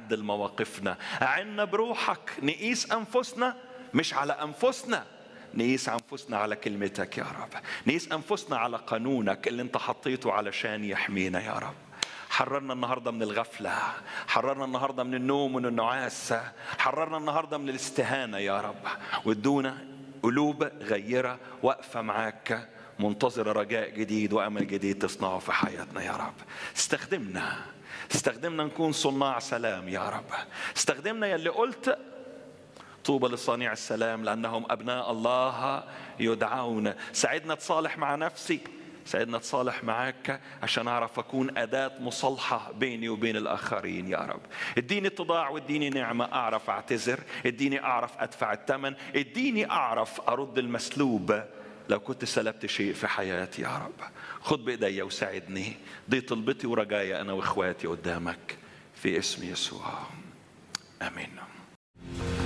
تعدل مواقفنا أعنا بروحك نقيس أنفسنا مش على أنفسنا نقيس أنفسنا على كلمتك يا رب نقيس أنفسنا على قانونك اللي انت حطيته علشان يحمينا يا رب حررنا النهارده من الغفله حررنا النهارده من النوم ومن النعاس حررنا النهارده من الاستهانه يا رب وادونا قلوب غيره واقفه معاك منتظره رجاء جديد وامل جديد تصنعه في حياتنا يا رب استخدمنا استخدمنا نكون صناع سلام يا رب استخدمنا يلي قلت طوبى لصانع السلام لانهم ابناء الله يدعون ساعدنا تصالح مع نفسي ساعدنا تصالح معاك عشان اعرف اكون اداه مصالحه بيني وبين الاخرين يا رب اديني اتضاع واديني نعمه اعرف اعتذر اديني اعرف ادفع الثمن اديني اعرف ارد المسلوب لو كنت سلبت شيء في حياتي يا رب خد بايديا وساعدني دي طلبتي ورجايا انا واخواتي قدامك في اسم يسوع